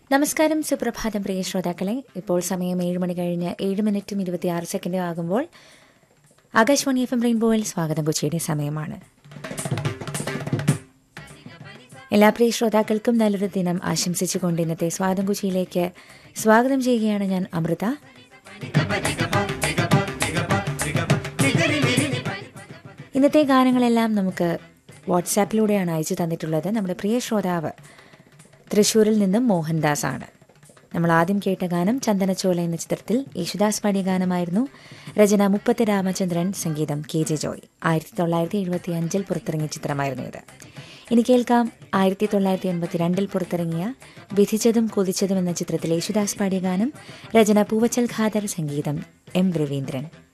നമസ്കാരം സുപ്രഭാതം പ്രിയ ശ്രോതാക്കളെ ഇപ്പോൾ സമയം ഏഴ് മണി കഴിഞ്ഞ് ഏഴ് മിനിറ്റും ഇരുപത്തിയാറ് സെക്കൻഡും ആകുമ്പോൾ ആകാശവാണി എഫ് എം റെയിൻബോയിൽ സ്വാഗതം കൊച്ചിയുടെ സമയമാണ് എല്ലാ പ്രിയ ശ്രോതാക്കൾക്കും നല്ലൊരു ദിനം ആശംസിച്ചുകൊണ്ട് ഇന്നത്തെ സ്വാഗതം കൊച്ചിയിലേക്ക് സ്വാഗതം ചെയ്യുകയാണ് ഞാൻ അമൃത ഇന്നത്തെ ഗാനങ്ങളെല്ലാം നമുക്ക് വാട്സാപ്പിലൂടെയാണ് അയച്ചു തന്നിട്ടുള്ളത് നമ്മുടെ പ്രിയ ശ്രോതാവ് തൃശ്ശൂരിൽ നിന്നും മോഹൻദാസ് ആണ് നമ്മൾ ആദ്യം കേട്ട ഗാനം ചന്ദനച്ചോല എന്ന ചിത്രത്തിൽ യേശുദാസ് പാടിയ ഗാനമായിരുന്നു രചന മുപ്പത്തി രാമചന്ദ്രൻ സംഗീതം കെ ജെ ജോയ് ആയിരത്തി തൊള്ളായിരത്തി എഴുപത്തി അഞ്ചിൽ പുറത്തിറങ്ങിയ ചിത്രമായിരുന്നു ഇത് ഇനി കേൾക്കാം ആയിരത്തി തൊള്ളായിരത്തി എൺപത്തി രണ്ടിൽ പുറത്തിറങ്ങിയ വിധിച്ചതും കൊതിച്ചതും എന്ന ചിത്രത്തിൽ യേശുദാസ് പാടിയ ഗാനം രചന പൂവച്ചൽ ഖാദർ സംഗീതം എം രവീന്ദ്രൻ